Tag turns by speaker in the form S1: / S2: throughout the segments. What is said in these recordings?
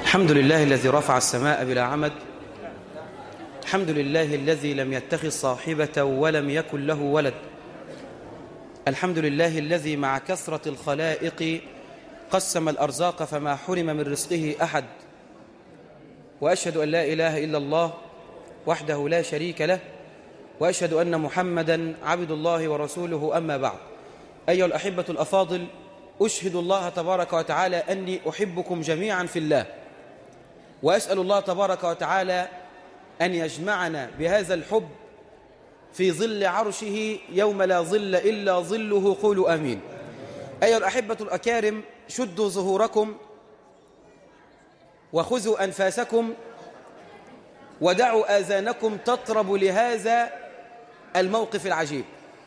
S1: الحمد لله الذي رفع السماء بلا عمد الحمد لله الذي لم يتخذ صاحبة ولم يكن له ولد الحمد لله الذي مع كثرة الخلائق قسم الأرزاق فما حرم من رزقه أحد وأشهد أن لا إله إلا الله وحده لا شريك له وأشهد أن محمدا عبد الله ورسوله أما بعد أيها الأحبة الأفاضل أشهد الله تبارك وتعالى أني أحبكم جميعا في الله وأسأل الله تبارك وتعالى أن يجمعنا بهذا الحب في ظل عرشه يوم لا ظل إلا ظله قولوا آمين أيها الأحبة الأكارم شدوا ظهوركم وخذوا أنفاسكم ودعوا آذانكم تطرب لهذا الموقف العجيب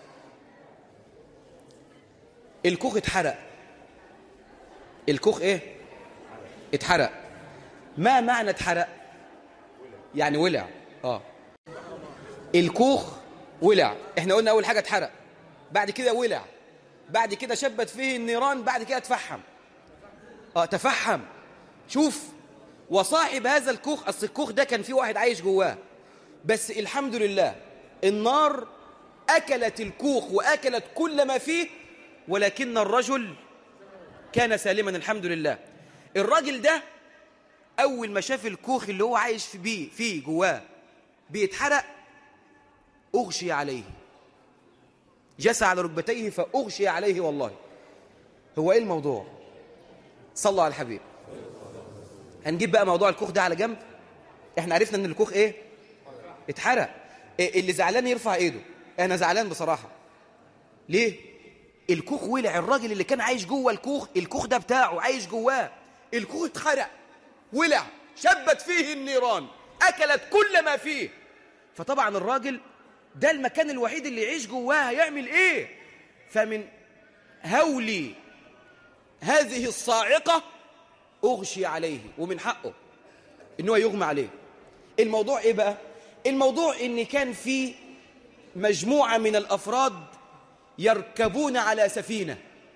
S1: الكوخ اتحرق الكوخ ايه اتحرق ما معنى اتحرق يعني ولع اه الكوخ ولع احنا قلنا اول حاجه اتحرق بعد كده ولع بعد كده شبت فيه النيران بعد كده تفحم اه تفحم شوف وصاحب هذا الكوخ اصل الكوخ ده كان فيه واحد عايش جواه بس الحمد لله النار اكلت الكوخ واكلت كل ما فيه ولكن الرجل كان سالما الحمد لله الراجل ده اول ما شاف الكوخ اللي هو عايش في بيه فيه جواه بيتحرق اغشي عليه جسى على ركبتيه فاغشي عليه والله هو ايه الموضوع صلوا على الحبيب هنجيب بقى موضوع الكوخ ده على جنب احنا عرفنا ان الكوخ ايه اتحرق إيه اللي زعلان يرفع ايده انا زعلان بصراحه ليه الكوخ ولع الراجل اللي كان عايش جوه الكوخ الكوخ ده بتاعه عايش جواه الكوخ اتحرق ولع شبت فيه النيران اكلت كل ما فيه فطبعا الراجل ده المكان الوحيد اللي يعيش جواه هيعمل ايه فمن هول هذه الصاعقه اغشي عليه ومن حقه ان هو يغمى عليه الموضوع ايه بقى الموضوع ان كان في مجموعه من الافراد يركبون على سفينه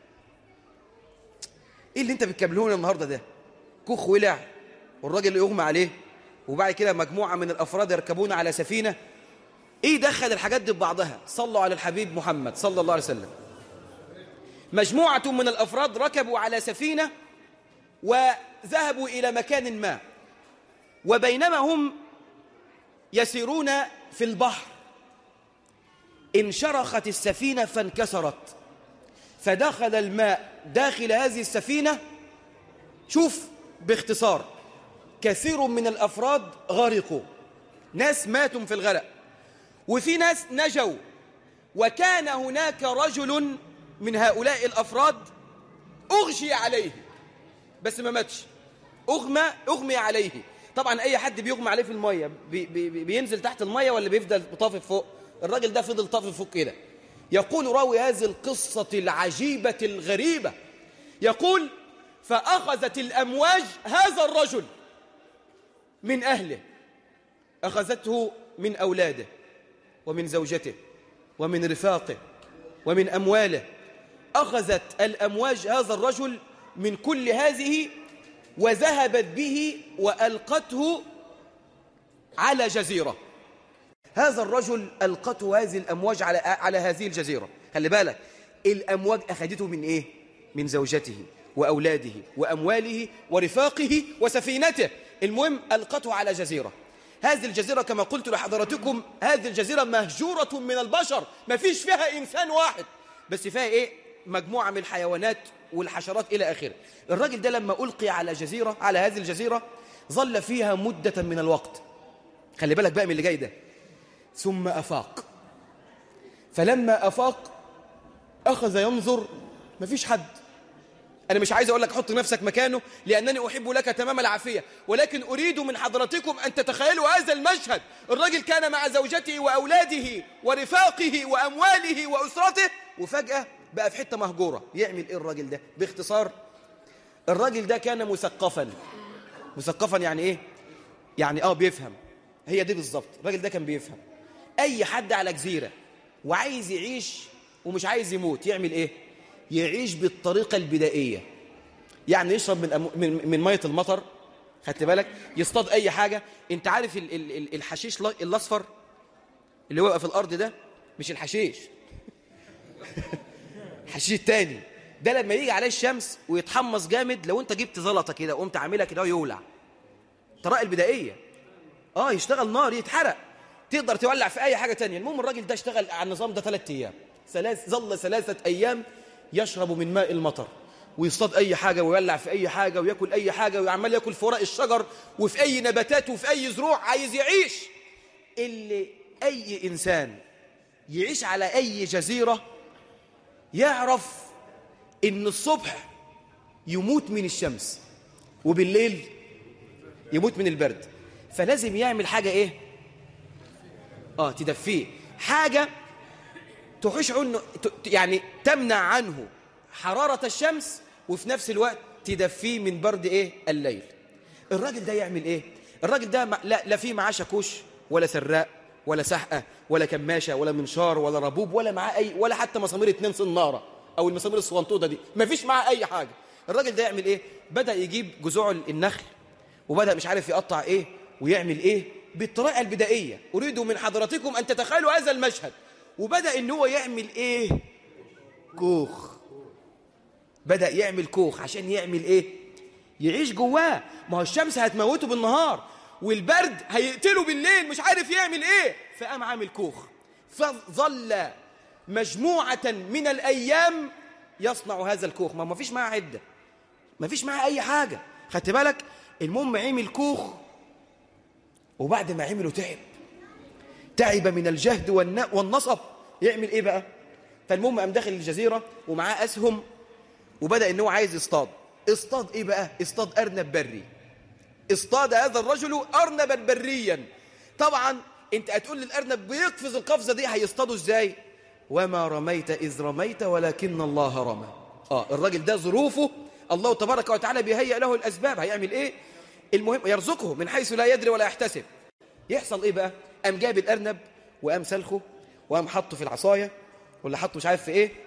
S1: ايه اللي انت بتكملونه النهارده ده كوخ ولع والراجل اللي يغمى عليه وبعد كده مجموعه من الافراد يركبون على سفينه ايه دخل الحاجات دي ببعضها صلوا على الحبيب محمد صلى الله عليه وسلم مجموعه من الافراد ركبوا على سفينه وذهبوا إلى مكان ما وبينما هم يسيرون في البحر انشرخت السفينة فانكسرت فدخل الماء داخل هذه السفينة شوف باختصار كثير من الأفراد غرقوا ناس ماتوا في الغرق وفي ناس نجوا وكان هناك رجل من هؤلاء الأفراد أغشي عليه بس ما ماتش اغمى اغمي عليه طبعا اي حد بيغمى عليه في الميه بي بي بينزل تحت الميه ولا بيفضل طافف فوق الراجل ده فضل طافف فوق كده يقول راوي هذه القصه العجيبه الغريبه يقول فاخذت الامواج هذا الرجل من اهله اخذته من اولاده ومن زوجته ومن رفاقه ومن امواله اخذت الامواج هذا الرجل من كل هذه وذهبت به وألقته على جزيرة هذا الرجل ألقته هذه الأمواج على, على هذه الجزيرة خلي بالك الأمواج أخذته من إيه؟ من زوجته وأولاده وأمواله ورفاقه وسفينته المهم ألقته على جزيرة هذه الجزيرة كما قلت لحضراتكم هذه الجزيرة مهجورة من البشر ما فيش فيها إنسان واحد بس فيها إيه؟ مجموعة من الحيوانات والحشرات إلى آخره الراجل ده لما ألقي على جزيرة على هذه الجزيرة ظل فيها مدة من الوقت خلي بالك بقى من اللي جاي ده ثم أفاق فلما أفاق أخذ ينظر مفيش حد أنا مش عايز أقول لك حط نفسك مكانه لأنني أحب لك تمام العافية ولكن أريد من حضرتكم أن تتخيلوا هذا المشهد الرجل كان مع زوجته وأولاده ورفاقه وأمواله وأسرته وفجأة بقى في حتة مهجورة يعمل إيه الراجل ده باختصار الراجل ده كان مثقفا مثقفا يعني إيه يعني آه بيفهم هي دي بالظبط الراجل ده كان بيفهم أي حد على جزيرة وعايز يعيش ومش عايز يموت يعمل إيه يعيش بالطريقة البدائية يعني يشرب من, أمو... من, من مية المطر خدت بالك يصطاد اي حاجه انت عارف ال ال ال الحشيش لا- الاصفر اللي هو في الارض ده مش الحشيش الحشيش التاني ده لما يجي عليه الشمس ويتحمص جامد لو انت جبت زلطه كده وقمت عاملها كده يولع طرائق البدائيه اه يشتغل نار يتحرق تقدر تولع في اي حاجه تانية المهم الراجل ده اشتغل على النظام ده ثلاث ايام ثلاث ظل ثلاثه ايام يشرب من ماء المطر ويصطاد اي حاجه ويولع في اي حاجه وياكل اي حاجه ويعمل ياكل في ورق الشجر وفي اي نباتات وفي اي زروع عايز يعيش اللي اي انسان يعيش على اي جزيره يعرف ان الصبح يموت من الشمس وبالليل يموت من البرد فلازم يعمل حاجة ايه اه تدفيه حاجة تحوش عنه ت- ت- يعني تمنع عنه حرارة الشمس وفي نفس الوقت تدفيه من برد ايه الليل الراجل ده يعمل ايه الراجل ده ما- لا, لا فيه معاه شاكوش ولا سراء ولا سحقة ولا كماشة ولا منشار ولا ربوب ولا معاه اي ولا حتى مسامير اتنين صنارة او المسامير الصوانطوطة دي ما فيش معاه اي حاجة الراجل ده يعمل ايه بدأ يجيب جذوع النخل وبدأ مش عارف يقطع ايه ويعمل ايه بالطريقة البدائية اريد من حضراتكم ان تتخيلوا هذا المشهد وبدأ ان هو يعمل ايه كوخ بدأ يعمل كوخ عشان يعمل ايه يعيش جواه ما هو الشمس هتموته بالنهار والبرد هيقتله بالليل مش عارف يعمل ايه فقام عامل كوخ فظل مجموعة من الأيام يصنع هذا الكوخ ما ما فيش معاه عدة ما فيش معاه أي حاجة خدت بالك المهم عمل كوخ وبعد ما عمله تعب تعب من الجهد والن- والنصب يعمل ايه بقى فالمهم قام داخل الجزيرة ومعاه أسهم وبدأ ان هو عايز يصطاد اصطاد ايه بقى اصطاد أرنب بري اصطاد هذا الرجل أرنبا بريا طبعا انت هتقول للأرنب بيقفز القفزة دي هيصطاده ازاي وما رميت إذ رميت ولكن الله رمى اه الراجل ده ظروفه الله تبارك وتعالى بيهيئ له الأسباب هيعمل ايه المهم يرزقه من حيث لا يدري ولا يحتسب يحصل ايه بقى قام جاب الأرنب وقام سلخه وقام حطه في العصاية ولا حطه مش عارف في ايه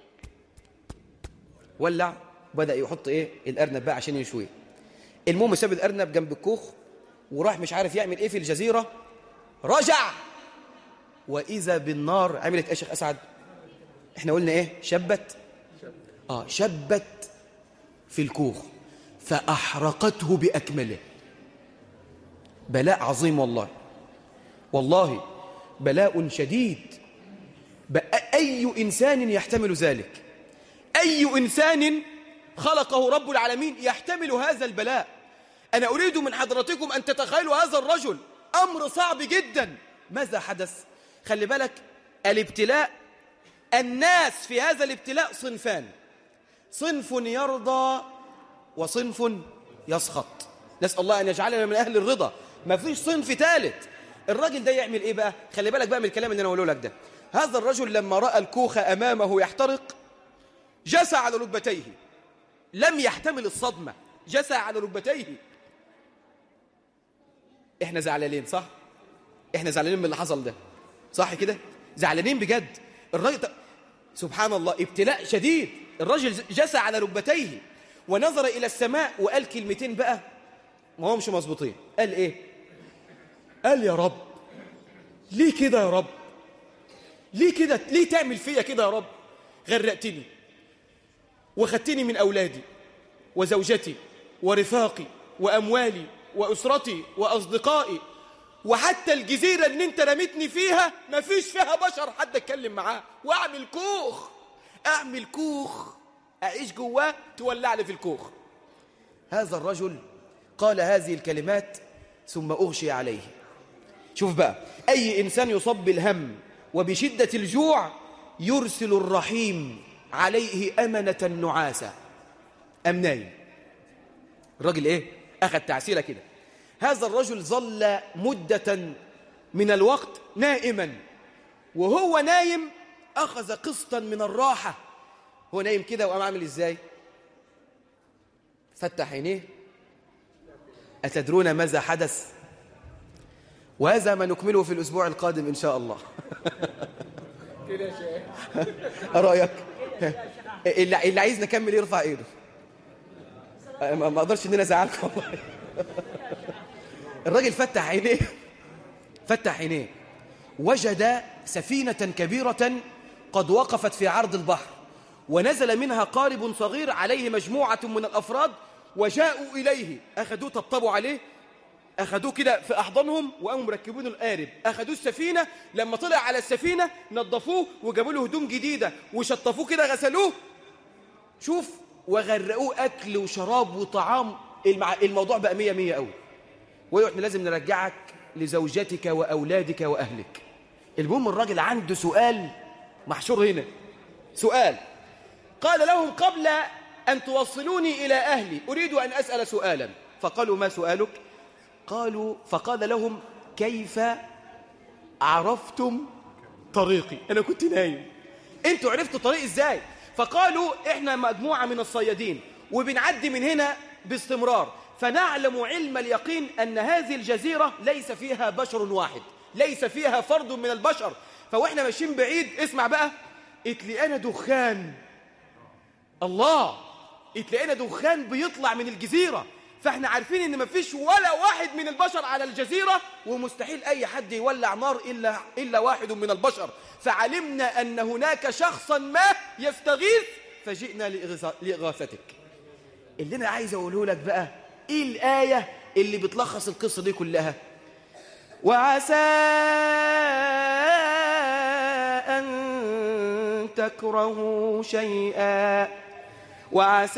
S1: ولع وبدأ يحط ايه الأرنب بقى عشان يشويه المهم ساب الأرنب جنب الكوخ وراح مش عارف يعمل ايه في الجزيرة رجع وإذا بالنار عملت ايه يا شيخ أسعد احنا قلنا ايه شبت اه شبت في الكوخ فأحرقته بأكمله بلاء عظيم والله والله بلاء شديد بأ- أي إنسان يحتمل ذلك أي إنسان خلقه رب العالمين يحتمل هذا البلاء أنا أريد من حضرتكم أن تتخيلوا هذا الرجل أمر صعب جدا ماذا حدث؟ خلي بالك الابتلاء الناس في هذا الابتلاء صنفان صنف يرضى وصنف يسخط نسأل الله أن يجعلنا من أهل الرضا ما فيش صنف ثالث الراجل ده يعمل إيه بقى خلي بالك بقى من الكلام اللي أنا أقوله لك ده هذا الرجل لما رأى الكوخ أمامه يحترق جسى على ركبتيه لم يحتمل الصدمة جسى على ركبتيه احنا زعلانين صح احنا زعلانين من اللي حصل ده صح كده زعلانين بجد الراجل ط- سبحان الله ابتلاء شديد الرجل جسى على ركبتيه ونظر إلى السماء وقال كلمتين بقى ما همش مظبوطين قال ايه قال يا رب ليه كده يا رب ليه كده ليه تعمل فيا كده يا رب غرقتني وخدتني من أولادي وزوجتي ورفاقي وأموالي وأسرتي وأصدقائي وحتى الجزيرة اللي انت رميتني فيها ما فيش فيها بشر حد اتكلم معاه واعمل كوخ اعمل كوخ اعيش جواه تولع لي في الكوخ هذا الرجل قال هذه الكلمات ثم أغشي عليه شوف بقى أي إنسان يصب بالهم وبشدة الجوع يرسل الرحيم عليه أمنة نعاسة أم نايم الراجل إيه أخذ تعسيلة كده هذا الرجل ظل مدة من الوقت نائما وهو نايم أخذ قسطا من الراحة هو نايم كده وقام عامل إزاي فتح عينيه أتدرون ماذا حدث وهذا ما نكمله في الأسبوع القادم إن شاء الله
S2: كده يا شيخ
S1: رأيك اللي اللي عايز نكمل يرفع ايده ما ما اقدرش ان انا ازعلك والله الراجل فتح عينيه فتح عينيه وجد سفينة كبيرة قد وقفت في عرض البحر ونزل منها قارب صغير عليه مجموعة من الأفراد وجاءوا إليه أخذوه طبطبوا عليه أخذوه كده في أحضانهم وقاموا مركبين القارب أخذوه السفينة لما طلع على السفينة نظفوه وجابوا له هدوم جديدة وشطفوه كده غسلوه شوف وغرقوه أكل وشراب وطعام المع... الموضوع بقى مية مية قوي ويقول احنا لازم نرجعك لزوجتك وأولادك وأهلك المهم الراجل عنده سؤال محشور هنا سؤال قال لهم قبل أن توصلوني إلى أهلي أريد أن أسأل سؤالا فقالوا ما سؤالك قالوا فقال لهم كيف عرفتم طريقي أنا كنت نايم أنتوا عرفتوا طريقي إزاي فقالوا إحنا مجموعة من الصيادين وبنعدي من هنا باستمرار فنعلم علم اليقين أن هذه الجزيرة ليس فيها بشر واحد ليس فيها فرد من البشر فوإحنا ماشيين بعيد اسمع بقى اتلقانا دخان الله اتلقينا دخان بيطلع من الجزيرة فاحنا عارفين ان مفيش ولا واحد من البشر على الجزيرة ومستحيل اي حد يولع نار الا, إلا واحد من البشر فعلمنا ان هناك شخصا ما يستغيث فجئنا لإغاث- لإغاثتك اللي انا عايز اقوله لك بقى ايه الآية اللي بتلخص القصة دي كلها وعسى أن تكرهوا شيئا وعسى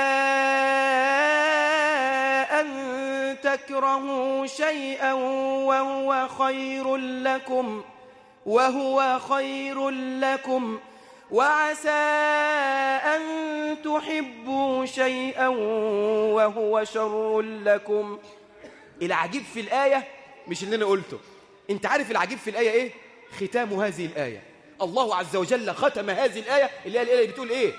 S1: أن تكرهوا شيئا وهو خير لكم وهو خير لكم وعسى أن تحبوا شيئا وهو شر لكم العجيب في الآية مش اللي أنا قلته أنت عارف العجيب في الآية إيه؟ ختام هذه الآية الله عز وجل ختم هذه الآية اللي هي الآية اللي بتقول إيه؟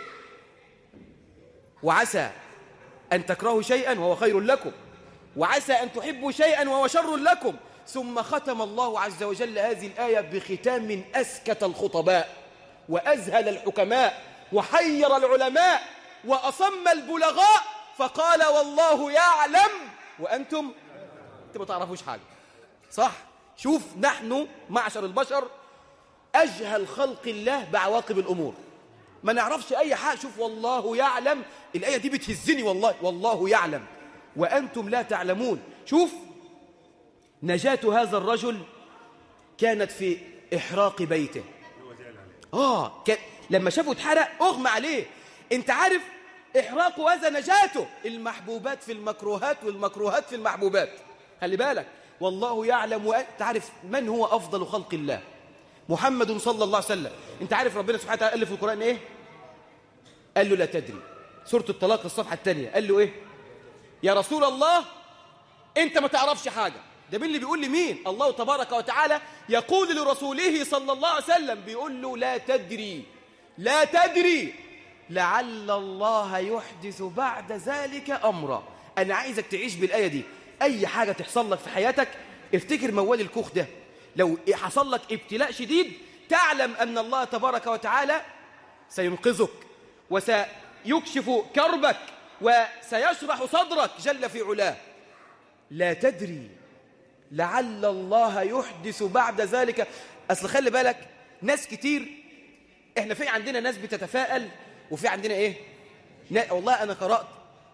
S1: وعسى أن تكرهوا شيئا وهو خير لكم وعسى أن تحبوا شيئا وهو شر لكم ثم ختم الله عز وجل هذه الآية بختام أسكت الخطباء وأزهل الحكماء وحير العلماء وأصم البلغاء فقال والله يعلم وأنتم أنتم ما تعرفوش حاجة صح شوف نحن معشر البشر أجهل خلق الله بعواقب الأمور ما نعرفش أي حاجة شوف والله يعلم الآية دي بتهزني والله والله يعلم وأنتم لا تعلمون شوف نجاة هذا الرجل كانت في إحراق بيته آه كان لما شافه اتحرق أغمى عليه أنت عارف إحراق هذا نجاته المحبوبات في المكروهات والمكروهات في المحبوبات خلي بالك والله يعلم وأنت عارف من هو أفضل خلق الله محمد صلى الله عليه وسلم أنت عارف ربنا سبحانه وتعالى قال له في القرآن إيه قال له لا تدري سورة الطلاق الصفحة الثانية قال له إيه يا رسول الله أنت ما تعرفش حاجة ده مين اللي بيقول لي مين الله تبارك وتعالى يقول لرسوله صلى الله عليه وسلم بيقول له لا تدري لا تدري لعل الله يحدث بعد ذلك أمرا أنا عايزك تعيش بالآية دي أي حاجة تحصل لك في حياتك افتكر موال الكوخ ده لو حصل لك ابتلاء شديد تعلم أن الله تبارك وتعالى سينقذك وسيكشف كربك وسيشرح صدرك جل في علاه لا تدري لعل الله يحدث بعد ذلك أصل خلي بالك ناس كتير احنا في عندنا ناس بتتفائل وفي عندنا ايه نا... والله انا قرأت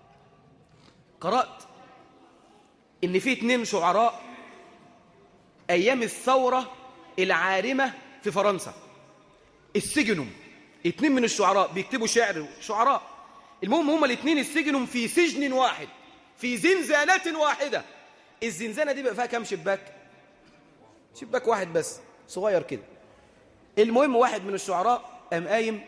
S1: قرأت ان في اتنين شعراء ايام الثورة العارمة في فرنسا السجنوا اتنين من الشعراء بيكتبوا شعر شعراء المهم هما الاتنين السجنوا في سجن واحد في زنزانة واحدة الزنزانة دي بقى فيها كام شباك شباك واحد بس صغير كده المهم واحد من الشعراء قام قايم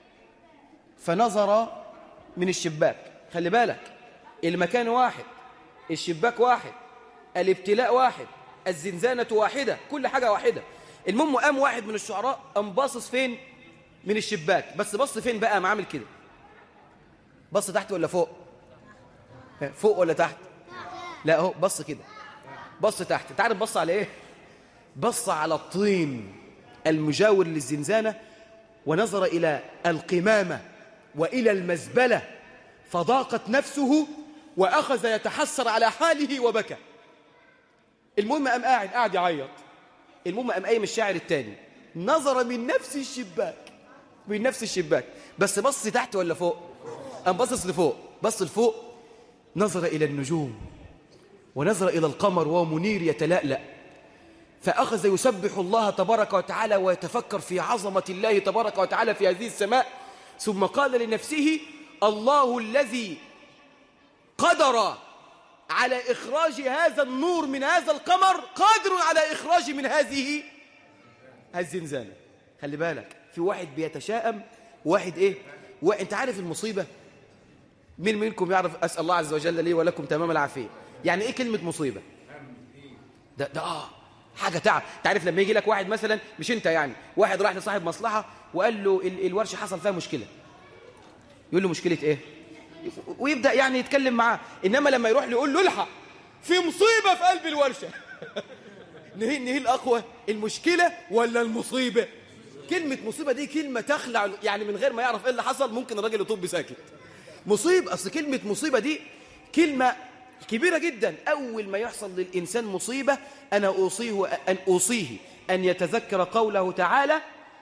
S1: فنظر من الشباك خلي بالك المكان واحد الشباك واحد الابتلاء واحد الزنزانة واحدة كل حاجة واحدة المهم قام واحد من الشعراء قام باصص فين من الشباك بس بص فين بقى قام عامل كده بص تحت ولا فوق فوق ولا تحت لا اهو بص كده بص تحت انت عارف بص على ايه بص على الطين المجاور للزنزانة ونظر إلى القمامة وإلى المزبلة فضاقت نفسه وأخذ يتحسر على حاله وبكى المهم قام قاعد قاعد يعيط المهم قام قايم الشاعر التاني نظر من نفس الشباك من نفس الشباك بس بص تحت ولا فوق قام باصص لفوق بص لفوق نظر إلى النجوم ونظر إلى القمر وهو منير يتلألأ فأخذ يسبح الله تبارك وتعالى ويتفكر في عظمة الله تبارك وتعالى في هذه السماء ثم قال لنفسه الله الذي قدر على إخراج هذا النور من هذا القمر قادر على إخراج من هذه الزنزانة خلي بالك في واحد بيتشائم واحد إيه وانت عارف المصيبة مين منكم يعرف أسأل الله عز وجل لي ولكم تمام العافية يعني إيه كلمة مصيبة ده ده آه حاجة تعب تعرف لما يجي لك واحد مثلا مش انت يعني واحد راح لصاحب مصلحة وقال له ال الورشة حصل فيها مشكلة يقول له مشكلة ايه ويبدأ يعني يتكلم معاه إنما لما يروح له يقول له الحق في مصيبة في قلب الورشة نهي نهي الأقوى المشكلة ولا المصيبة كلمة مصيبة دي كلمة تخلع يعني من غير ما يعرف ايه اللي حصل ممكن الراجل يطب ساكت مصيب أصل كلمة مصيبة دي كلمة كبيرة جدا أول ما يحصل للإنسان مصيبة أنا أوصيه أن أوصيه أن يتذكر قوله تعالى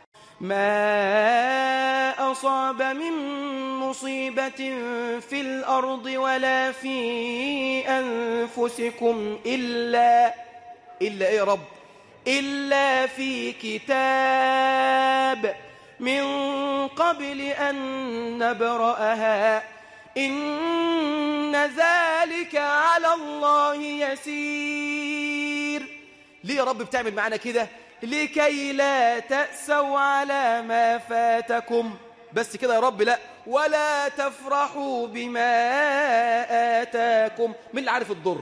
S1: ما أصاب من مصيبة في الأرض ولا في أنفسكم إلا إلا إيه يا رب إلا في كتاب من قبل أن نبرأها إن ذلك على الله يسير ليه يا رب بتعمل معنا كده لكي لا تأسوا على ما فاتكم بس كده يا رب لا ولا تفرحوا بما آتاكم مين اللي عارف الضر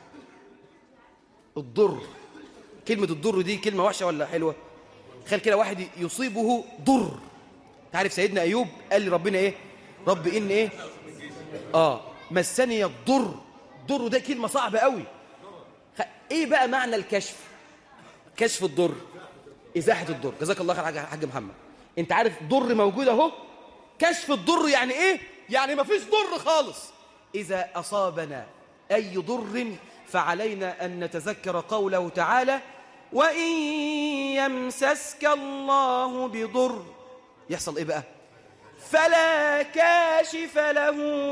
S1: الضر كلمة الضر دي كلمة وحشة ولا حلوة خير كده واحد يصيبه ضر تعرف سيدنا أيوب قال لربنا إيه رب إن إيه آه مسني الضر الضر ده كلمة صعبة قوي خ... إيه بقى معنى الكشف كشف الضر إزاحة الضر جزاك الله خير حاج حاج محمد أنت عارف ضر موجود أهو كشف الضر يعني إيه يعني ما فيش ضر خالص إذا أصابنا أي ضر فعلينا أن نتذكر قوله تعالى وإن يمسسك الله بضر يحصل إيه بقى فلا كاشف له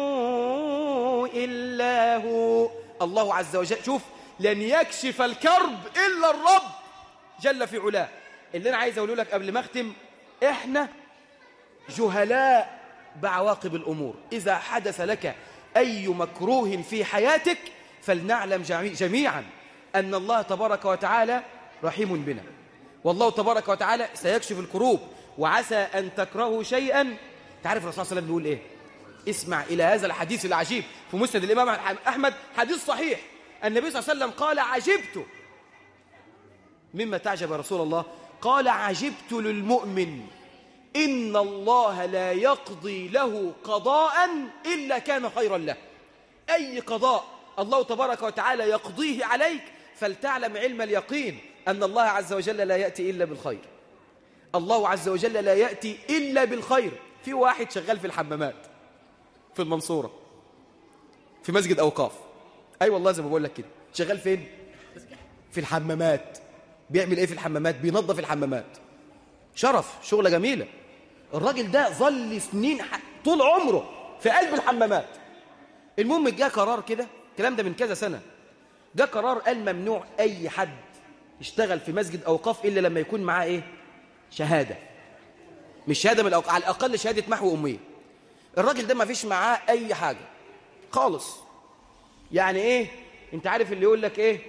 S1: إلا هو الله عز وجل شوف لن يكشف الكرب إلا الرب جل في علاه اللي أنا عايز أقوله لك قبل ما أختم إحنا جهلاء بعواقب الأمور إذا حدث لك أي مكروه في حياتك فلنعلم جميعا أن الله تبارك وتعالى رحيم بنا والله تبارك وتعالى سيكشف الكروب وعسى أن تكرهوا شيئا تعرف الرسول صلى الله عليه وسلم بيقول إيه اسمع إلى هذا الحديث العجيب في مسند الإمام أحمد حديث صحيح النبي صلى الله عليه وسلم قال عجبت مما تعجب يا رسول الله قال عجبت للمؤمن إن الله لا يقضي له قضاء إلا كان خيرا له أي قضاء الله تبارك وتعالى يقضيه عليك فلتعلم علم اليقين أن الله عز وجل لا يأتي إلا بالخير الله عز وجل لا يأتي إلا بالخير في واحد شغال في الحمامات في المنصورة في مسجد أوقاف أي أيوة والله زي ما بقول لك كده شغال فين في الحمامات بيعمل إيه في الحمامات بينظف الحمامات شرف شغلة جميلة الراجل ده ظل سنين طول عمره في قلب الحمامات المهم جاء قرار كده الكلام ده من كذا سنة جاء قرار قال ممنوع أي حد يشتغل في مسجد أوقاف إلا لما يكون معاه إيه شهادة مش شهادة من الأوقاف على الأقل شهادة محو أمية الراجل ده ما فيش معاه أي حاجة خالص يعني إيه أنت عارف اللي يقول لك إيه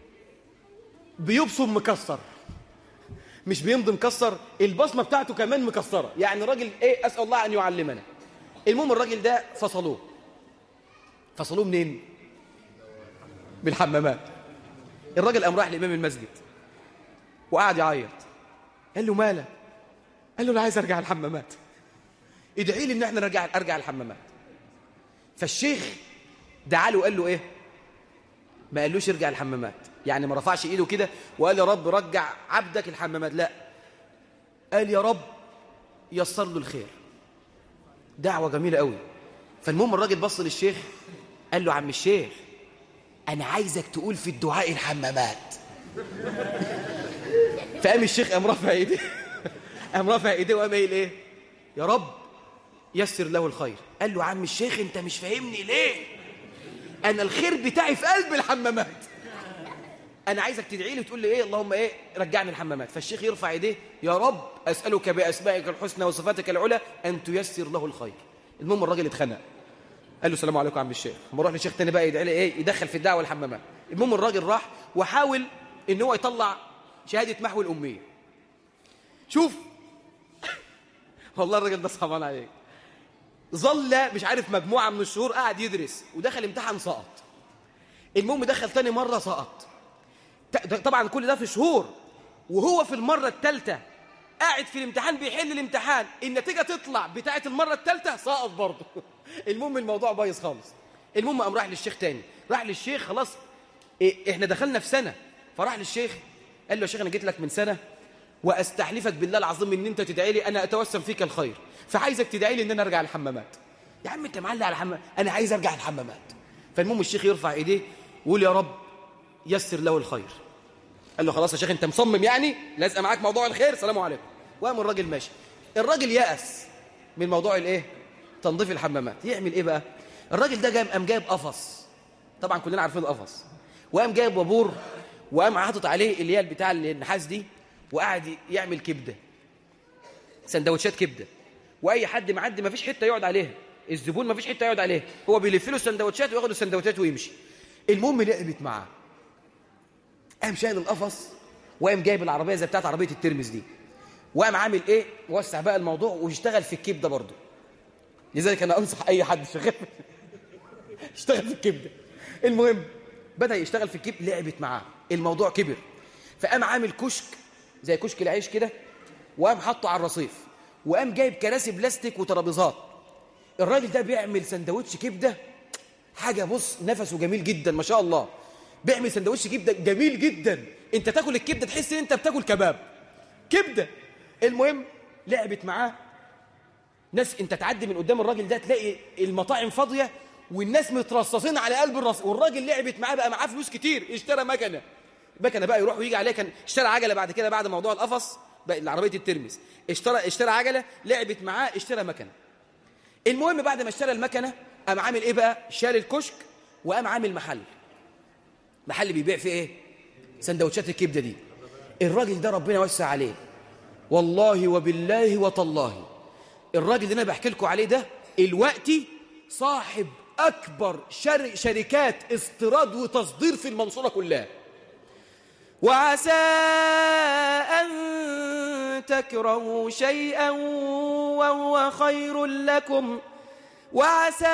S1: بيبصم مكسر مش بيمضي مكسر البصمة بتاعته كمان مكسرة يعني الراجل إيه أسأل الله أن يعلمنا المهم الراجل ده فصلوه فصلوه منين من الحمامات الراجل قام راح لإمام المسجد وقعد يعيط قال له مالك قال له انا عايز ارجع الحمامات ادعي لي ان احنا نرجع ارجع الحمامات فالشيخ دعا له وقال له ايه ما قالوش ارجع الحمامات يعني ما رفعش ايده كده وقال يا رب رجع عبدك الحمامات لا قال يا رب يسر له الخير دعوه جميله قوي فالمهم الراجل بص للشيخ قال له عم الشيخ انا عايزك تقول في الدعاء الحمامات فقام الشيخ قام رافع ايديه قام رافع ايديه وقام قايل ايه يا رب يسر له الخير قال له عم الشيخ انت مش فاهمني ليه انا الخير بتاعي في قلب الحمامات انا عايزك تدعي لي وتقول لي ايه اللهم ايه رجعني الحمامات فالشيخ يرفع ايديه يا رب اسالك باسمائك الحسنى وصفاتك العلى ان تيسر له الخير المهم الراجل اتخنق قال له السلام عليكم يا عم الشيخ اما اروح لشيخ تاني بقى يدعي لي ايه يدخل في الدعوه الحمامات المهم الراجل راح وحاول ان هو يطلع شهاده محو الاميه شوف والله الراجل ده صعبان عليك ظل مش عارف مجموعه من الشهور قاعد يدرس ودخل امتحان سقط المهم دخل تاني مره سقط ت- طبعا كل ده في شهور وهو في المره الثالثه قاعد في الامتحان بيحل الامتحان النتيجه تطلع بتاعه المره الثالثه سقط برضه المهم الموضوع بايظ خالص المهم قام راح للشيخ تاني راح للشيخ خلاص إيه احنا دخلنا في سنه فراح للشيخ قال له يا شيخ انا جيت لك من سنه واستحلفك بالله العظيم ان انت تدعي لي انا اتوسم فيك الخير فعايزك تدعي لي ان انا ارجع الحمامات يا عم انت معلق على الحمام انا عايز ارجع الحمامات فالمهم الشيخ يرفع ايديه ويقول يا رب يسر له الخير قال له خلاص يا شيخ انت مصمم يعني لازقه معاك موضوع الخير سلام عليكم وقام الراجل ماشي الراجل يأس من موضوع الايه تنظيف الحمامات يعمل ايه بقى الراجل ده جاب قام جايب قفص طبعا كلنا عارفين القفص وقام جايب وابور وقام حاطط عليه اللي هي بتاع النحاس دي وقعد يعمل كبده سندوتشات كبده واي حد معدي ما فيش حته يقعد عليها الزبون ما فيش حته يقعد عليها هو بيلف له السندوتشات وياخد السندوتشات ويمشي المهم لعبت معاه قام شايل القفص وقام جايب العربيه زي بتاعت عربيه الترمس دي وقام عامل ايه وسع بقى الموضوع واشتغل في الكبده برضه لذلك انا انصح اي حد شغال اشتغل في الكبده المهم بدا يشتغل في الكبده لعبت معاه الموضوع كبر فقام عامل كشك زي كشك العيش كده وقام حاطه على الرصيف وقام جايب كراسي بلاستيك وترابيزات الراجل ده بيعمل سندوتش كبده حاجه بص نفسه جميل جدا ما شاء الله بيعمل سندوتش كبده جميل جدا انت تاكل الكبده تحس ان انت بتاكل كباب كبده المهم لعبت معاه ناس انت تعدي من قدام الراجل ده تلاقي المطاعم فاضيه والناس مترصصين على قلب الرص والراجل لعبت معاه بقى معاه فلوس كتير اشترى مكنه مكنه بقى يروح ويجي عليها كان اشترى عجله بعد كده بعد موضوع القفص بقى العربيه الترمس اشترى اشترى عجله لعبت معاه اشترى مكنه المهم بعد ما اشترى المكنه قام عامل ايه بقى شال الكشك وقام عامل محل محل بيبيع فيه ايه سندوتشات الكبده دي الراجل ده ربنا وسع عليه والله وبالله وتالله الراجل اللي انا بحكي لكم عليه ده الوقتي صاحب اكبر شر شركات استيراد وتصدير في المنصوره كلها وعسى ان تكرهوا شيئا وهو خير لكم وعسى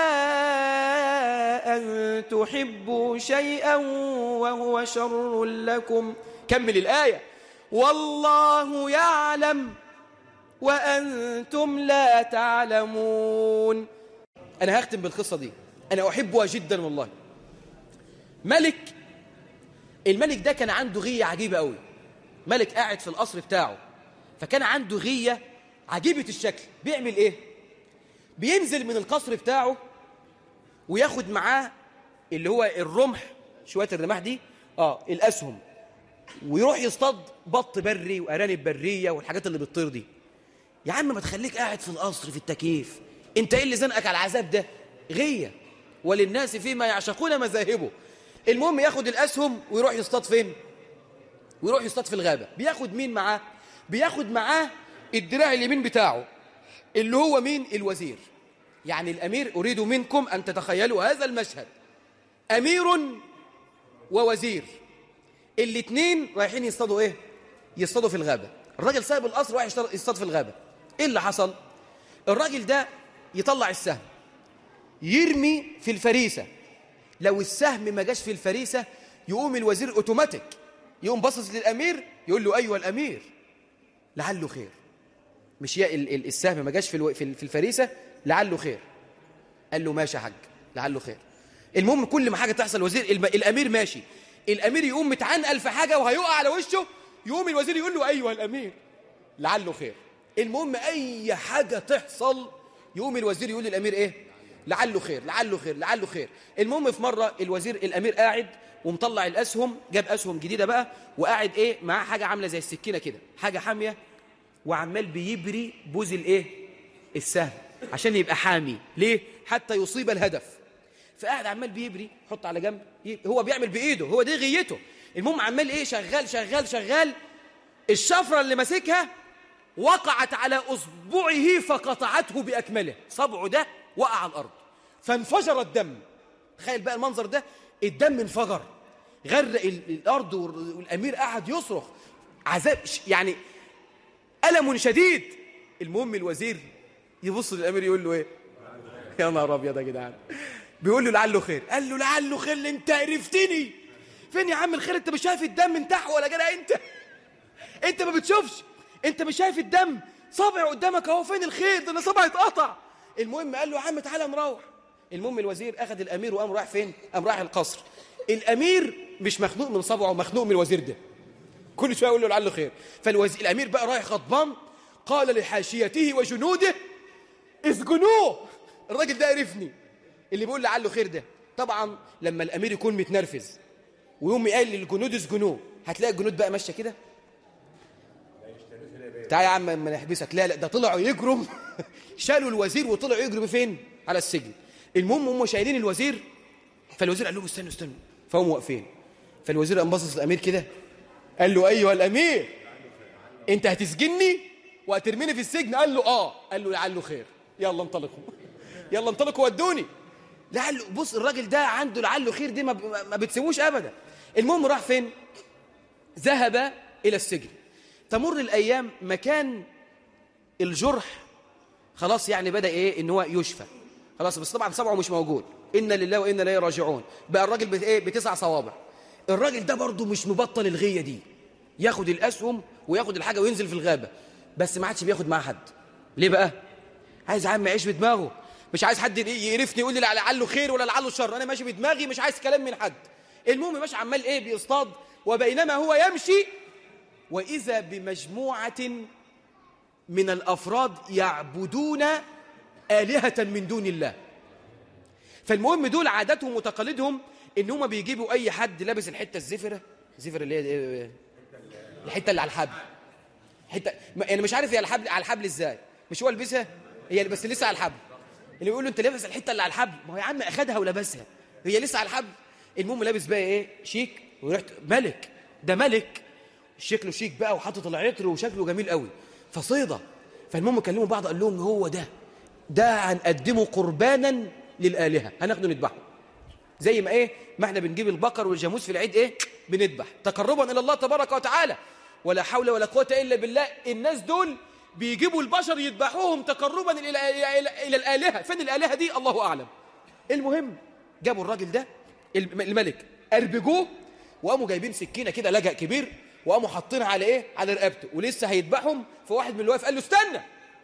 S1: ان تحبوا شيئا وهو شر لكم كمل الايه والله يعلم وأنتم لا تعلمون أنا هختم بالقصة دي أنا أحبها جدا والله ملك الملك ده كان عنده غية عجيبة قوي ملك قاعد في القصر بتاعه فكان عنده غية عجيبة الشكل بيعمل إيه بينزل من القصر بتاعه وياخد معاه اللي هو الرمح شوية الرماح دي آه الأسهم ويروح يصطاد بط بري وأرانب برية والحاجات اللي بتطير دي يا عم ما تخليك قاعد في القصر في التكييف انت ايه اللي زنقك على العذاب ده غية وللناس فيما يعشقون مذاهبه المهم ياخد الأسهم ويروح يصطاد فين ويروح يصطاد في الغابة بياخد مين معاه بياخد معاه الدراع اليمين بتاعه اللي هو مين الوزير يعني الأمير أريد منكم أن تتخيلوا هذا المشهد أمير ووزير الاثنين رايحين يصطادوا ايه يصطادوا في الغابة الراجل سايب القصر رايح يصطاد في الغابة ايه اللي حصل الراجل ده يطلع السهم يرمي في الفريسة لو السهم ما جاش في الفريسة يقوم الوزير اوتوماتيك يقوم باصص للامير يقول له ايوه الامير لعله خير مش يا ال- ال- السهم ما جاش في الو- في ال- في الفريسة لعله خير قال له ماشي يا حاج لعله خير المهم كل ما حاجة تحصل الوزير الم- الامير ماشي الامير يقوم متعنقل في حاجة وهيقع على وشه يقوم الوزير يقول له ايوه الامير لعله خير المهم اي حاجة تحصل يقوم الوزير يقول للامير ايه لعله خير لعله خير لعله خير المهم في مره الوزير الامير قاعد ومطلع الاسهم جاب اسهم جديده بقى وقاعد ايه معاه حاجه عامله زي السكينه كده حاجه حاميه وعمال بيبري بوز الايه السهم عشان يبقى حامي ليه حتى يصيب الهدف فقاعد عمال بيبري حط على جنب ي- هو بيعمل بايده هو دي غيته المهم عمال ايه شغال شغال شغال الشفره اللي ماسكها وقعت على اصبعه فقطعته باكمله صبعه ده وقع على الارض فانفجر الدم تخيل بقى المنظر ده الدم انفجر غرق ال- الارض وال- والامير قعد يصرخ عذاب ش- يعني الم شديد المهم الوزير يبص للامير يقول له ايه يا نهار ابيض يا جدعان بيقول له لعله خير قال له لعله خير اللي انت عرفتني فين يا عم الخير انت مش شايف الدم من تحت ولا جدع انت انت ما بتشوفش انت مش شايف الدم صابع قدامك اهو فين الخير ده انا صبعي اتقطع المهم قال له يا عم تعالى نروح المهم الوزير اخذ الامير وقام رايح فين قام رايح القصر الامير مش مخنوق من صبعه مخنوق من الوزير ده كل شويه يقول له لعله خير فالوزير الامير بقى رايح غضبان قال لحاشيته وجنوده اسجنوه الراجل ده عرفني اللي بيقول لعله خير ده طبعا لما الامير يكون متنرفز ويقوم قال للجنود اسجنوه هتلاقي الجنود بقى ماشيه كده تعال يا عم اما نحبسك لا لا ده طلعوا يجروا شالوا الوزير وطلعوا يجروا فين على السجن المهم هم شايلين الوزير فالوزير قال لهم استنوا استنوا فهم واقفين فالوزير قام باصص للامير كده قال له ايها الامير انت هتسجني وهترميني في السجن قال له اه قال له لعله خير يلا انطلقوا يلا انطلقوا ودوني لعله بص الراجل ده عنده لعله خير دي ما, ب- ما بتسيبوش ابدا المهم راح فين ذهب الى السجن تمر الايام مكان الجرح خلاص يعني بدا ايه ان هو يشفى خلاص بس طبعا صبعه مش موجود انا لله وانا اليه راجعون بقى الراجل بت ايه بتسع صوابع الراجل ده برضه مش مبطل الغيه دي ياخد الاسهم وياخد الحاجه وينزل في الغابه بس ما عادش بياخد معاه حد ليه بقى عايز عم يعيش بدماغه مش عايز حد يقرفني يقول لي لعله خير ولا لعله شر انا ماشي بدماغي مش عايز كلام من حد المهم ماشي عمال ايه بيصطاد وبينما هو يمشي واذا بمجموعه من الافراد يعبدون الهه من دون الله فالمهم دول عاداتهم وتقاليدهم ان هم بيجيبوا اي حد لابس الحته الزفره زفر اللي هي إيه؟ الحته اللي على الحبل حته ما- انا مش عارف هي على الحبل على الحبل ازاي مش هو لبسها هي بس لسه على الحبل اللي بيقول له انت لابس الحته اللي على الحبل ما هو يا عم اخدها ولبسها هي لسه على الحبل المهم لابس بقى ايه شيك وريحته ملك ده ملك شكله شيك بقى وحاطط العطر وشكله جميل قوي فصيده فالمهم كلموا بعض قال لهم هو ده ده هنقدمه قربانا للآلهة هناخده نذبحه زي ما ايه ما احنا بنجيب البقر والجاموس في العيد ايه بنذبح تقربا الى الله تبارك وتعالى ولا حول ولا قوه الا بالله الناس دول بيجيبوا البشر يذبحوهم تقربا الى الى, إلى, إلى الالهه فين الالهه دي الله اعلم المهم جابوا الراجل ده الم- الملك اربجوه وقاموا جايبين سكينه كده لجأ كبير وقاموا حاطينها على ايه على رقبته ولسه هيذبحهم فواحد من اللي واقف قال له استنى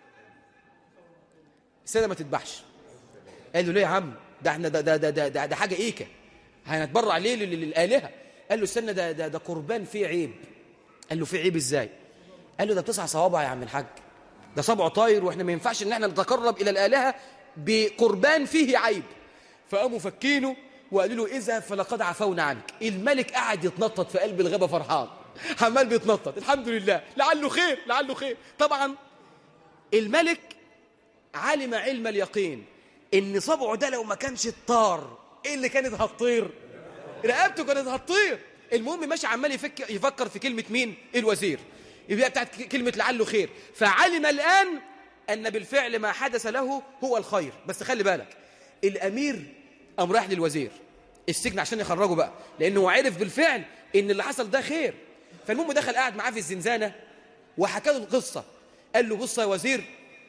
S1: استنى ما تذبحش قال له ليه يا عم ده احنا ده ده ده ده, ده, ده حاجه ايكه هنتبرع ليه لل- للالهه قال له استنى ده ده ده قربان فيه عيب قال له فيه عيب ازاي قال له ده تسع صوابع يا عم الحاج ده صبعه طاير واحنا ما ينفعش ان احنا نتقرب الى الالهه بقربان فيه عيب فقاموا فكينه وقالوا له اذهب فلقد عفونا عنك الملك قعد يتنطط في قلب الغابه فرحان عمال بيتنطط الحمد لله لعله خير لعله خير طبعا الملك علم علم اليقين ان صبعه ده لو ما كانش الطار ايه اللي كانت هتطير رقبته كانت هتطير المهم ماشي عمال يفك يفكر في كلمه مين الوزير يبقى بتاعت كلمه لعله خير فعلم الان ان بالفعل ما حدث له هو الخير بس خلي بالك الامير قام رايح للوزير السجن عشان يخرجه بقى لانه عرف بالفعل ان اللي حصل ده خير فالمهم دخل قاعد معاه في الزنزانه وحكى له القصه قال له بص يا وزير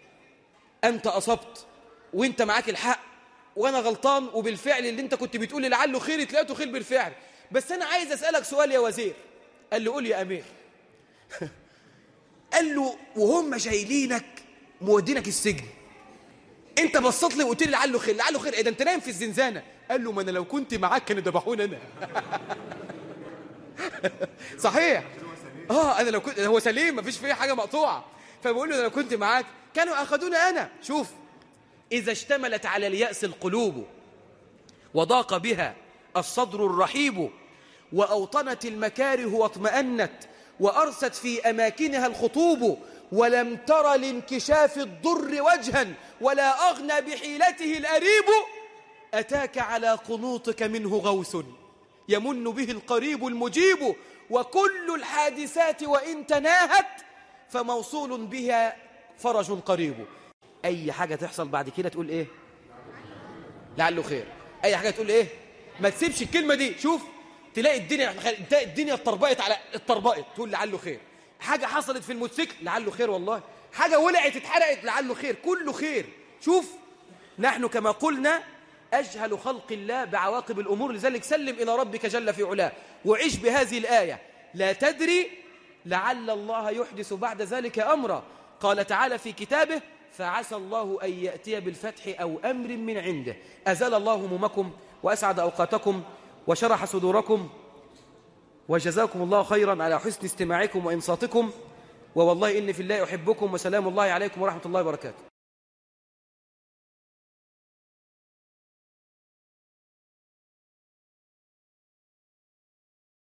S1: أنت أصبت وأنت معاك الحق وأنا غلطان وبالفعل اللي أنت كنت بتقول لي لعله خير تلاقيته خير بالفعل بس أنا عايز أسألك سؤال يا وزير قال له قول يا أمير قال له وهم شايلينك مودينك السجن انت بصيت لي وقلت لي لعله خير لعله خير ايه ده انت نايم في الزنزانه قال له ما انا لو كنت معاك كانوا ذبحوني انا صحيح اه انا لو كنت هو سليم مفيش فيه حاجه مقطوعه فبقول له انا لو كنت معاك كانوا اخذوني انا شوف إذا اشتملت على اليأس القلوب وضاق بها الصدر الرحيب وأوطنت المكاره واطمأنت وأرست في أماكنها الخطوب ولم تر لانكشاف الضر وجها ولا أغنى بحيلته الأريب أتاك على قنوطك منه غوث يمن به القريب المجيب وكل الحادثات وإن تناهت فموصول بها فرج قريب أي حاجة تحصل بعد كده تقول إيه لعله خير أي حاجة تقول إيه ما تسيبش الكلمة دي شوف تلاقي الدنيا تلاقي الدنيا اتطربقت على اتطربقت تقول لعله خير حاجة حصلت في الموتوسيكل لعله خير والله حاجة ولعت اتحرقت لعله خير كله خير شوف نحن كما قلنا أجهل خلق الله بعواقب الأمور لذلك سلم إلى ربك جل في علاه وعيش بهذه الآية لا تدري لعل الله يحدث بعد ذلك أمرا قال تعالى في كتابه فعسى الله أن يأتي بالفتح أو أمر من عنده أزال الله همومكم وأسعد أوقاتكم وشرح صدوركم وجزاكم الله خيرا على حسن استماعكم وإنصاتكم ووالله إني في الله أحبكم وسلام الله عليكم ورحمة الله وبركاته